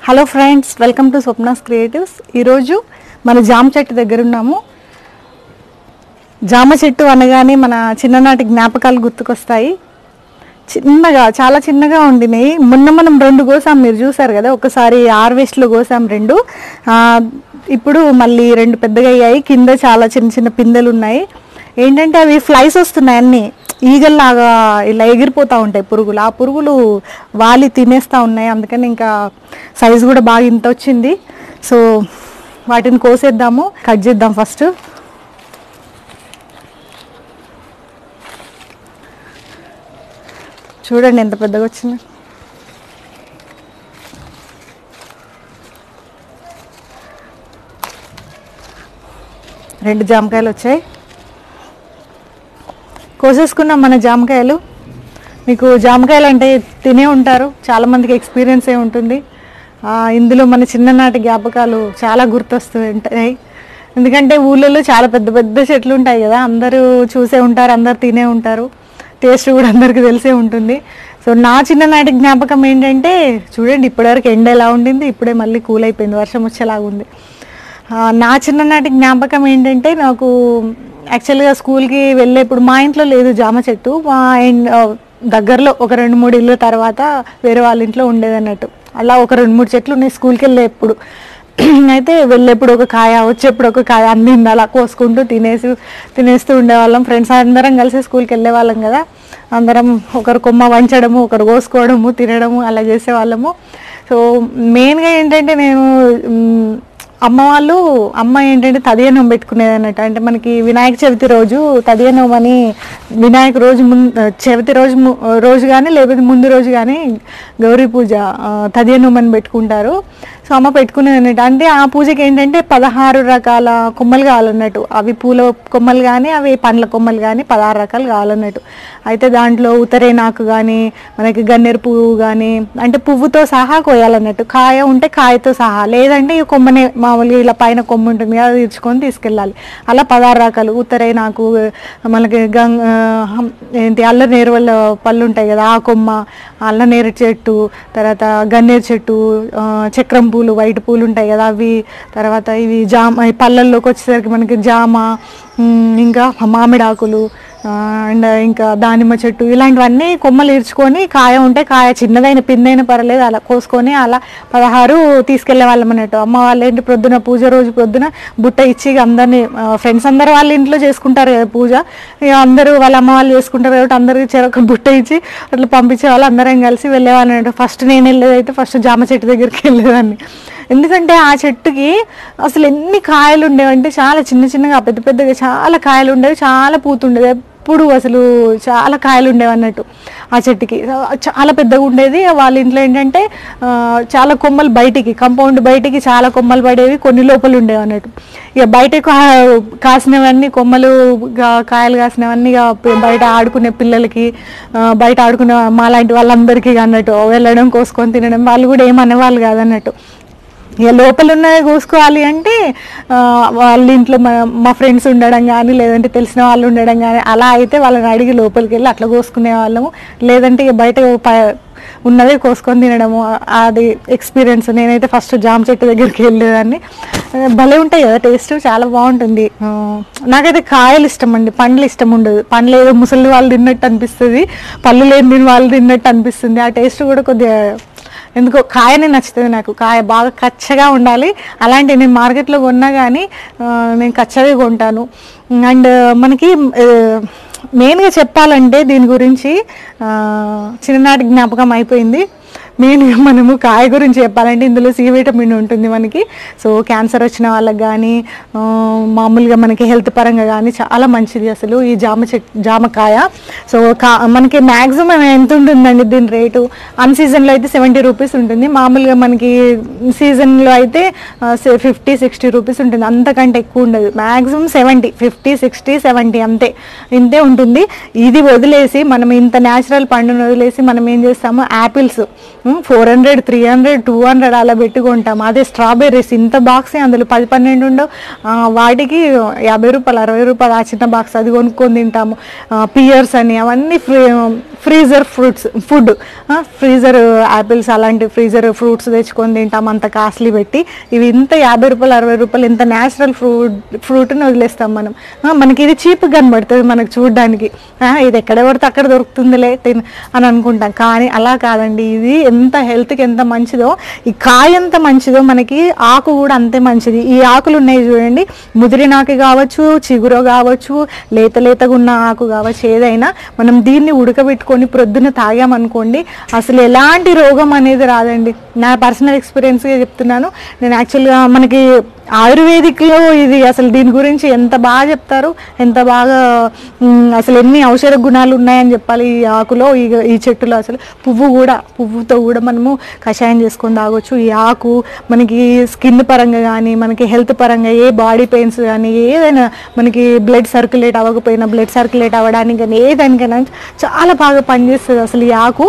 hello friends welcome to Swapna's creatives ఈరోజు మన జామ చెట్టు దగ్గర ఉన్నాము జామ చెట్టు అనగానే మన చిన్ననాటి జ్ఞాపకాలు గుర్తుకొస్తాయి చిన్నగా చాలా చిన్నగా ఉండినాయి మొన్న మనం రెండు కోసాం మీరు చూసారు కదా ఒకసారి హార్వెస్ట్లో కోసాం రెండు ఆ, ఇప్పుడు మళ్ళీ రెండు పెద్దగా అయ్యాయి కింద చాలా చిన్న చిన్న పిందెలు ఉన్నాయి ఏంటంటే అవి ఫ్లైస్ వస్తున్నాయి అన్నీ ఈగల్లాగా ఇలా ఎగిరిపోతూ ఉంటాయి పురుగులు ఆ పురుగులు వాలి తినేస్తూ ఉన్నాయి అందుకని ఇంకా సైజు కూడా బాగా ఇంత వచ్చింది సో వాటిని కోసేద్దాము కట్ చేద్దాం ఫస్ట్ చూడండి ఎంత పెద్దగా వచ్చింది రెండు జామకాయలు వచ్చాయి కోసేసుకున్నాం మన జామకాయలు మీకు జామకాయలు అంటే తినే ఉంటారు చాలామందికి ఎక్స్పీరియన్స్ ఏ ఉంటుంది ఆ, ఇందులో మన చిన్ననాటి జ్ఞాపకాలు చాలా గుర్తొస్తూ ఉంటాయి ఎందుకంటే ఊళ్ళలో చాలా పెద్ద పెద్ద చెట్లు ఉంటాయి కదా అందరూ చూసే ఉంటారు అందరు తినే ఉంటారు టేస్ట్ కూడా అందరికీ తెలిసే ఉంటుంది సో నా చిన్ననాటి జ్ఞాపకం ఏంటంటే చూడండి ఇప్పటివరకు ఎండ ఎలా ఉండింది ఇప్పుడే మళ్ళీ కూల్ అయిపోయింది వర్షం వచ్చేలాగా ఉంది ఆ, నా చిన్ననాటి జ్ఞాపకం ఏంటంటే నాకు యాక్చువల్గా స్కూల్కి వెళ్ళేప్పుడు మా ఇంట్లో లేదు జామ చెట్టు మా ఇన్- ఆ, దగ్గరలో ఒక రెండు మూడు ఇల్లు తర్వాత వేరే వాళ్ళ ఇంట్లో ఉండేది అన్నట్టు అలా ఒక రెండు మూడు చెట్లు ఉన్నాయి స్కూల్కి వెళ్ళేప్పుడు అయితే వెళ్ళేప్పుడు ఒక కాయ వచ్చేప్పుడు ఒక కాయ అందింది అలా కోసుకుంటూ తినేసి తినేస్తూ ఉండేవాళ్ళం ఫ్రెండ్స్ అందరం కలిసి స్కూల్కి వెళ్ళే వాళ్ళం కదా అందరం ఒకరు కొమ్మ వంచడము ఒకరు కోసుకోవడము తినడము అలా చేసేవాళ్ళము సో మెయిన్గా ఏంటంటే నేను మ్, అమ్మ వాళ్ళు అమ్మ ఏంటంటే తదియనం పెట్టుకునేది అన్నట్టు అంటే మనకి వినాయక చవితి రోజు తదియనం అని వినాయక రోజు ముందు చవితి రోజు ము- రోజు కానీ లేకపోతే ముందు రోజు కానీ గౌరీ పూజ ఆ, తదియనం అని పెట్టుకుంటారు సో అమ్మ పెట్టుకునేది అన్నట్టు అంటే ఆ పూజకి ఏంటంటే పదహారు రకాల కొమ్మలు కావాలన్నట్టు అవి పూల కొమ్మలు కానీ అవి పండ్ల కొమ్మలు కానీ పదహారు రకాలు కావాలన్నట్టు అయితే దాంట్లో ఉతరేనాకు కానీ మనకి గన్నేరు పువ్వు కానీ అంటే పువ్వుతో సహా కోయాలన్నట్టు కాయ ఉంటే కాయతో సహా లేదంటే ఈ కొమ్మనే మామూలుగా ఇలా పైన కొమ్మ ఉంటుంది కదా అది ఇచ్చుకొని తీసుకెళ్ళాలి అలా పదహారు రకాలు ఉత్తరేనాకు మనకి గంగ హం- ఏంటి అల్ల నేరువల్ల పళ్ళు ఉంటాయి కదా ఆ కొమ్మ అల్ల నేరు చెట్టు తర్వాత గన్నేరు చెట్టు ఆ, చక్రం పూలు వైట్ పూలు ఉంటాయి కదా అవి తర్వాత ఇవి జామ ఈ పళ్ళల్లోకి వచ్చేసరికి మనకి జామ ఉమ్, ఇంకా మామిడాకులు అండ్ ఇంకా దానిమ్మ చెట్టు ఇలాంటివన్నీ కొమ్మలు ఇరుచుకొని కాయ ఉంటే కాయ చిన్నదైన పిందైన పర్లేదు అలా కోసుకొని అలా పదహారు తీసుకెళ్లే వాళ్ళం అన్నట్టు అమ్మ వాళ్ళ ఇంటి ప్రొద్దున పూజ రోజు ప్రొద్దున బుట్ట ఇచ్చి ఇక అందరినీ ఫ్రెండ్స్ అందరూ వాళ్ళ ఇంట్లో చేసుకుంటారు కదా పూజ ఇక అందరూ వాళ్ళ అమ్మ వాళ్ళు చేసుకుంటారు కాబట్టి అందరికి చెరొక బుట్ట ఇచ్చి అట్లా పంపించే వాళ్ళు అందరం కలిసి వెళ్ళేవాళ్ళం అన్నట్టు ఫస్ట్ నేను వెళ్ళేదైతే ఫస్ట్ జామ చెట్టు దగ్గరికి వెళ్ళేదాన్ని ఎందుకంటే ఆ చెట్టుకి అసలు ఎన్ని కాయలు ఉండేవంటే చాలా చిన్న చిన్నగా పెద్ద పెద్దగా చాలా కాయలు ఉండేవి చాలా పూతుండేది ఎప్పుడు అసలు చాలా కాయలు ఉండేవి అన్నట్టు ఆ చెట్టుకి చాలా పెద్దగా ఉండేది వాళ్ళ ఇంట్లో ఏంటంటే ఆ, చాలా కొమ్మలు బయటికి కంపౌండ్ బయటికి చాలా కొమ్మలు పడేవి కొన్ని లోపల ఉండేవి అన్నట్టు ఇక బయట కా- కాసినవన్నీ కొమ్మలు గా- కాయలు కాసినవన్నీ ఇక పి- బయట ఆడుకునే పిల్లలకి ఆ, బయట ఆడుకునే మా లాంటి వాళ్ళందరికీ అన్నట్టు వెళ్ళడం కోసుకొని తినడం వాళ్ళు కూడా ఏమనేవాళ్ళు కాదన్నట్టు ఇక లోపల ఉన్నది కోసుకోవాలి అంటే ఆ, వాళ్ళ ఇంట్లో మా మా ఫ్రెండ్స్ ఉండడం కానీ లేదంటే తెలిసిన వాళ్ళు ఉండడం కానీ అలా అయితే వాళ్ళని అడిగి లోపలికి వెళ్ళి అట్లా కోసుకునే వాళ్ళము లేదంటే ఇక బయట ప- ఉన్నదే కోసుకొని తినడము అది ఎక్స్పీరియన్స్ నేనైతే ఫస్ట్ జామ చెట్టు దగ్గరికి వెళ్ళేదాన్ని ఆ, భలే ఉంటాయి కదా టేస్ట్ చాలా బాగుంటుంది ఆ, నాకైతే కాయలు ఇష్టం అండి పండ్లు ఇష్టం ఉండదు పండ్లు ఏదో ముసలి వాళ్ళు తిన్నట్టు అనిపిస్తుంది పళ్ళు లేని తిని వాళ్ళు తిన్నట్టు అనిపిస్తుంది ఆ టేస్ట్ కూడా కొద్దిగా ఎందుకో కాయనే నచ్చుతుంది నాకు కాయ బాగా కచ్చగా ఉండాలి అలాంటి నేను మార్కెట్లో కొన్నా కానీ ఆ, నేను కచ్చగా కొంటాను అండ్ మనకి ఆ, మెయిన్గా చెప్పాలంటే దీని గురించి ఆ, చిన్ననాటి జ్ఞాపకం అయిపోయింది మెయిన్గా మనము కాయ గురించి చెప్పాలంటే ఇందులో సి విటమిన్ ఉంటుంది మనకి సో క్యాన్సర్ వచ్చిన వాళ్ళకి కానీ ఆ, మామూలుగా మనకి హెల్త్ పరంగా కానీ చాలా మంచిది అసలు ఈ జామ చెట్ జామకాయ సో కా మనకి మ్యాక్సిమం ఎంత ఉంటుందండి దీని రేటు అన్ సీజన్లో అయితే సెవెంటీ రూపీస్ ఉంటుంది మామూలుగా మనకి సీజన్లో అయితే ఫిఫ్టీ సిక్స్టీ రూపీస్ ఉంటుంది అంతకంటే ఎక్కువ ఉండదు maximum seventy fifty sixty seventy అంతే ఇంతే ఉంటుంది ఇది వదిలేసి మనం ఇంత న్యాచురల్ పండును వదిలేసి మనం ఏం చేస్తాము apples four hundred three hundred two hundred అలా పెట్టుకుంటాం అదే స్ట్రాబెర్రీస్ ఇంత బాక్సే అందులో పది పన్నెండు ఉండవు ఆ, వాటికి యాభై రూపాయలు అరవై రూపాయలు ఆ చిన్న బాక్స్ అది కొనుక్కొని తింటాము పియర్స్ అని అవన్నీ free freezer fruits food freezer apples అలాంటి ఫ్రీజర్ ఫ్రూట్స్ తెచ్చుకొని తింటాం అంత కాస్ట్లీ పెట్టి ఇవి ఇంత యాభై రూపాయలు అరవై రూపాయలు ఇంత న్యాచురల్ ఫ్రూట్ ఫ్రూట్ని వదిలేస్తాం మనం ఆ, మనకి ఇది చీప్ కనబడుతుంది మనకు చూడడానికి ఇది ఎక్కడ పడితే అక్కడ దొరుకుతుందిలే తిన్ అని అనుకుంటాం కానీ అలా కాదండి ఇది ఎంత హెల్త్కి ఎంత మంచిదో ఈ కాయ ఎంత మంచిదో మనకి ఆకు కూడా అంతే మంచిది ఈ ఆకులు ఉన్నాయి చూడండి ముదిరినాకు కావచ్చు చిగురు కావచ్చు లేత లేతగా ఉన్న ఆకు కావచ్చు ఏదైనా మనం దీన్ని ఉడకబెట్టుకొని ప్రొద్దున తాగామనుకోండి అసలు ఎలాంటి రోగం అనేది రాదండి నా పర్సనల్ ఎక్స్పీరియన్స్గా చెప్తున్నాను నేను యాక్చువల్గా మనకి ఆయుర్వేదిక్లో ఇది అసలు దీని గురించి ఎంత బాగా చెప్తారు ఎంత బాగా మ్, అసలు ఎన్ని ఔషధ గుణాలు ఉన్నాయని చెప్పాలి ఈ ఆకులో ఈ ఈ చెట్టులో అసలు పువ్వు కూడా పువ్వుతో కూడా మనము కషాయం చేసుకొని తాగొచ్చు ఈ ఆకు మనకి స్కిన్ పరంగా కానీ మనకి హెల్త్ పరంగా ఏ బాడీ పెయిన్స్ కానీ ఏదైనా మనకి బ్లడ్ సర్క్యులేట్ అవ్వకపోయినా బ్లడ్ సర్క్యులేట్ అవ్వడానికి కానీ ఏదానికైనా చాలా బాగా పనిచేస్తుంది అసలు ఈ ఆకు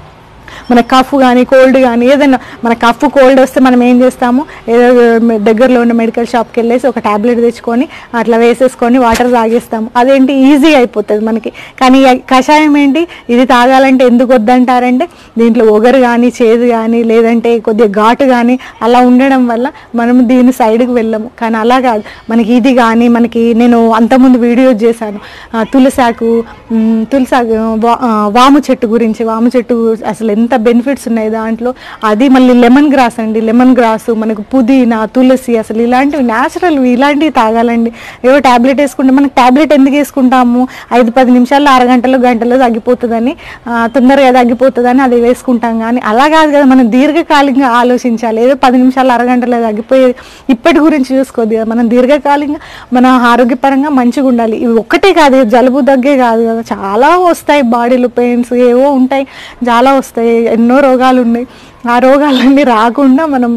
మన కఫ్ కానీ కోల్డ్ కానీ ఏదైనా మన కఫ్ కోల్డ్ వస్తే మనం ఏం చేస్తాము ఏదో దగ్గరలో ఉన్న మెడికల్ షాప్కి వెళ్ళేసి ఒక టాబ్లెట్ తెచ్చుకొని అట్లా వేసేసుకొని వాటర్ తాగేస్తాము అదేంటి ఈజీ అయిపోతుంది మనకి కానీ ఈ కషాయం ఏంటి ఇది తాగాలంటే ఎందుకు వద్దంటారంటే దీంట్లో ఒగరు కానీ చేదు కానీ లేదంటే కొద్దిగా ఘాటు కానీ అలా ఉండడం వల్ల మనం దీని సైడ్కి వెళ్ళము కానీ అలా కాదు మనకి ఇది కానీ మనకి నేను అంతకుముందు వీడియో చేశాను ఆ, తులసాకు మ్, తులసాకు వా- ఆ, వాము చెట్టు గురించి వాము చెట్టు అసలు ఎంత బెనిఫిట్స్ ఉన్నాయి దాంట్లో అది మళ్ళీ లెమన్ గ్రాస్ అండి లెమన్ గ్రాస్ మనకు పుదీనా తులసి అసలు ఇలాంటివి న్యాచురల్ ఇలాంటివి తాగాలండి ఏవో టాబ్లెట్ వేసుకుంటే మనకి టాబ్లెట్ ఎందుకు వేసుకుంటాము ఐదు పది నిమిషాల్లో అరగంటలో గంటలో తగ్గిపోతుందని ఆ, తొందరగా తగ్గిపోతుందని అది వేసుకుంటాం కానీ అలా కాదు కదా మనం దీర్ఘకాలికంగా ఆలోచించాలి ఏదో పది నిమిషాలు అరగంటలో తగ్గిపోయేది ఇప్పటి గురించి చూసుకోదు కదా మనం దీర్ఘకాలికంగా మన ఆరోగ్యపరంగా మంచిగా ఉండాలి ఇవి ఒక్కటే కాదు జలుబు దగ్గే కాదు కదా చాలా వస్తాయి బాడీలో పెయిన్స్ ఏవో ఉంటాయి చాలా వస్తాయి ఎన్నో రోగాలు ఉన్నాయి ఆ రోగాలన్నీ రాకుండా మనం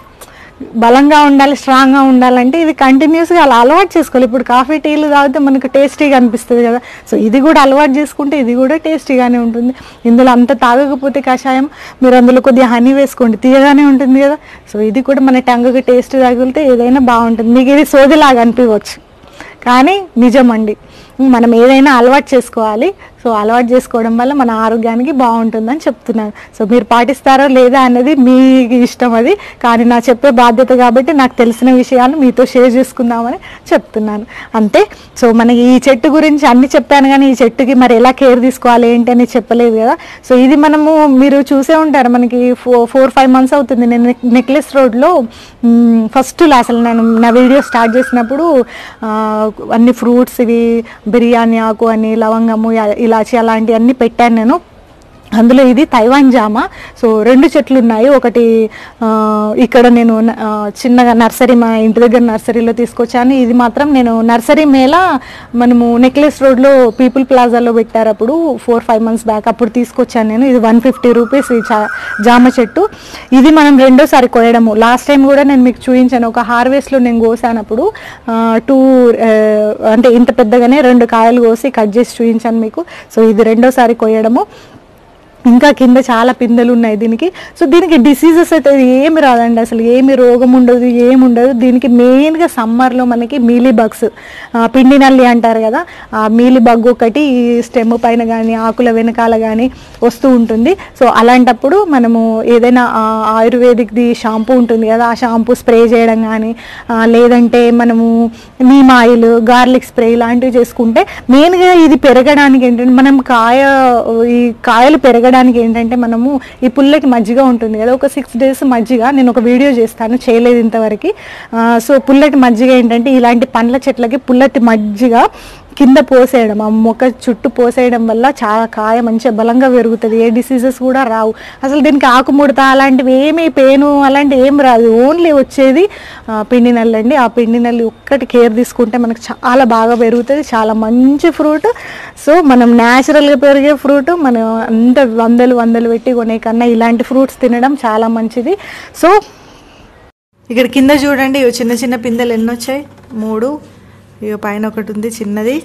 బలంగా ఉండాలి స్ట్రాంగ్గా ఉండాలంటే ఇది కంటిన్యూస్గా అలా అలవాటు చేసుకోవాలి ఇప్పుడు కాఫీ టీలు తాగితే మనకు టేస్టీగా అనిపిస్తుంది కదా సో ఇది కూడా అలవాటు చేసుకుంటే ఇది కూడా టేస్టీగానే ఉంటుంది ఇందులో అంత తాగకపోతే కషాయం మీరు అందులో కొద్దిగా హనీ వేసుకోండి తీయగానే ఉంటుంది కదా సో ఇది కూడా మన టంగుకి టేస్ట్ తగిలితే ఏదైనా బాగుంటుంది మీకు ఇది సోదిలాగా అనిపించవచ్చు కానీ నిజమండి మనం ఏదైనా అలవాటు చేసుకోవాలి సో అలవాటు చేసుకోవడం వల్ల మన ఆరోగ్యానికి బాగుంటుందని చెప్తున్నాను సో మీరు పాటిస్తారో లేదా అన్నది మీ ఇష్టం అది కానీ నా చెప్పే బాధ్యత కాబట్టి నాకు తెలిసిన విషయాలు మీతో షేర్ చేసుకుందామని చెప్తున్నాను అంతే సో మనకి ఈ చెట్టు గురించి అన్ని చెప్పాను కానీ ఈ చెట్టుకి మరి ఎలా కేర్ తీసుకోవాలి ఏంటి అని చెప్పలేదు కదా సో ఇది మనము మీరు చూసే ఉంటారు మనకి ఫో ఫోర్ ఫైవ్ మంత్స్ అవుతుంది నేను నెక్- నెక్లెస్ రోడ్లో ఫస్ట్ అసలు నేను నా వీడియో స్టార్ట్ చేసినప్పుడు ఆ, అన్ని ఫ్రూట్స్ ఇవి బిర్యానీ ఆకు అని లవంగము ఇ- ఇలాచి అలాంటివన్నీ పెట్టాను నేను అందులో ఇది తైవాన్ జామ సో రెండు చెట్లు ఉన్నాయి ఒకటి ఆ, ఇక్కడ నేను న- ఆ, చిన్నగా నర్సరీ మా ఇంటి దగ్గర నర్సరీలో తీసుకొచ్చాను ఇది మాత్రం నేను నర్సరీ మేళ మనము నెక్లెస్ రోడ్లో పీపుల్ ప్లాజాలో పెట్టారు అప్పుడు ఫోర్ ఫైవ్ మంత్స్ బ్యాక్ అప్పుడు తీసుకొచ్చాను నేను ఇది వన్ ఫిఫ్టీ రూపీస్ ఈ చా- జామ చెట్టు ఇది మనం రెండోసారి కోయడము లాస్ట్ టైం కూడా నేను మీకు చూపించాను ఒక హార్వెస్ట్లో నేను కోసానప్పుడు టూ అంటే ఇంత పెద్దగానే రెండు కాయలు కోసి కట్ చేసి చూపించాను మీకు సో ఇది రెండోసారి కోయడము ఇంకా కింద చాలా పిందెలు ఉన్నాయి దీనికి సో దీనికి డిసీజెస్ అయితే ఏమి రాదండి అసలు ఏమి రోగం ఉండదు ఏమి ఉండదు దీనికి మెయిన్గా సమ్మర్లో మనకి మీలీ బగ్స్ పిండి నల్లి అంటారు కదా ఆ మీలీ బగ్ ఒకటి ఈ స్టెమ్ పైన కానీ ఆకుల వెనకాల కానీ వస్తూ ఉంటుంది సో అలాంటప్పుడు మనము ఏదైనా ఆ, ఆయుర్వేదిక్ది షాంపూ ఉంటుంది కదా ఆ షాంపూ స్ప్రే చేయడం కానీ ఆ, లేదంటే మనము నీమ్ ఆయిల్ గార్లిక్ స్ప్రే ఇలాంటివి చేసుకుంటే మెయిన్గా ఇది పెరగడానికి ఏంటంటే మనం కాయ ఈ కాయలు పెరగడానికి ఏంటంటే మనము ఈ పుల్లటి మజ్జిగ ఉంటుంది కదా ఒక సిక్స్ డేస్ మజ్జిగ నేను ఒక వీడియో చేస్తాను చేయలేదు ఇంతవరకు సో పుల్లటి మజ్జిగ ఏంటంటే ఇలాంటి పండ్ల చెట్లకి పుల్లటి మజ్జిగ కింద పోసేయడం ఆ మొక్క చుట్టూ పోసేయడం వల్ల చాలా కాయ మంచిగా బలంగా పెరుగుతుంది ఏ డిసీజెస్ కూడా రావు అసలు దీనికి ఆకుముడత అలాంటివి ఏమీ పెయిన్ అలాంటివి ఏం రాదు ఓన్లీ వచ్చేది ఆ, పిండి నల్లి అండి ఆ పిండి నల్లి ఒక్కటి కేర్ తీసుకుంటే మనకు చాలా బాగా పెరుగుతుంది చాలా మంచి ఫ్రూట్ సో మనం న్యాచురల్గా పెరిగే ఫ్రూట్ మనం అంత వందలు వందలు పెట్టి కొనే కన్నా ఇలాంటి ఫ్రూట్స్ తినడం చాలా మంచిది సో ఇక్కడ కింద చూడండి ఇవి చిన్న చిన్న పిందెలు ఎన్ని వచ్చాయి మూడు ఇక పైన ఒకటి ఉంది చిన్నది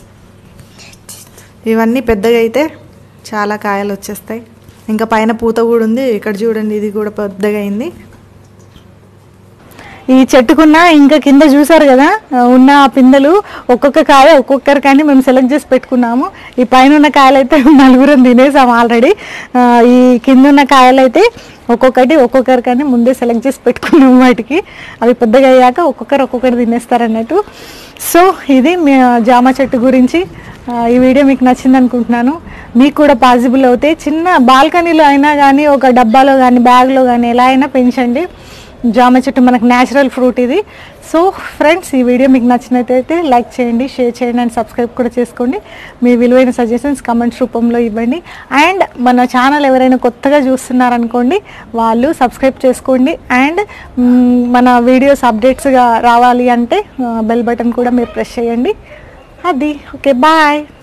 ఇవన్నీ పెద్దగా అయితే చాలా కాయలు వచ్చేస్తాయి ఇంకా పైన పూత కూడా ఉంది ఇక్కడ చూడండి ఇది కూడా పెద్దగా అయింది ఈ చెట్టుకున్న ఇంకా కింద చూసారు కదా ఆ, ఉన్న ఆ పిందెలు ఒక్కొక్క కాయ ఒక్కొక్కరు కానీ మేము సెలెక్ట్ చేసి పెట్టుకున్నాము ఈ పైన ఉన్న కాయలు అయితే నలుగురం తినేసాం ఆల్రెడీ ఈ కింద ఉన్న కాయలు అయితే ఒక్కొక్కటి ఒక్కొక్కరు కానీ ముందే సెలెక్ట్ చేసి పెట్టుకున్నాము వాటికి అవి పెద్దగా అయ్యాక ఒక్కొక్కరు ఒక్కొక్కరు తినేస్తారు అన్నట్టు సో ఇది మీ జామ చెట్టు గురించి ఆ, ఈ వీడియో మీకు నచ్చింది అనుకుంటున్నాను మీకు కూడా పాసిబుల్ అవుతే చిన్న బాల్కనీలో అయినా కానీ ఒక డబ్బాలో కానీ బ్యాగ్లో కానీ ఎలా అయినా పెంచండి జామ చెట్టు మనకు న్యాచురల్ ఫ్రూట్ ఇది సో ఫ్రెండ్స్ ఈ వీడియో మీకు నచ్చినట్లయితే లైక్ చేయండి షేర్ చేయండి అండ్ సబ్స్క్రైబ్ కూడా చేసుకోండి మీ విలువైన సజెషన్స్ కమెంట్స్ రూపంలో ఇవ్వండి అండ్ మన ఛానల్ ఎవరైనా కొత్తగా చూస్తున్నారనుకోండి వాళ్ళు సబ్స్క్రైబ్ చేసుకోండి అండ్ మ్, మన వీడియోస్ అప్డేట్స్గా రావాలి అంటే బెల్ బటన్ కూడా మీరు ప్రెస్ చేయండి అది ఓకే బాయ్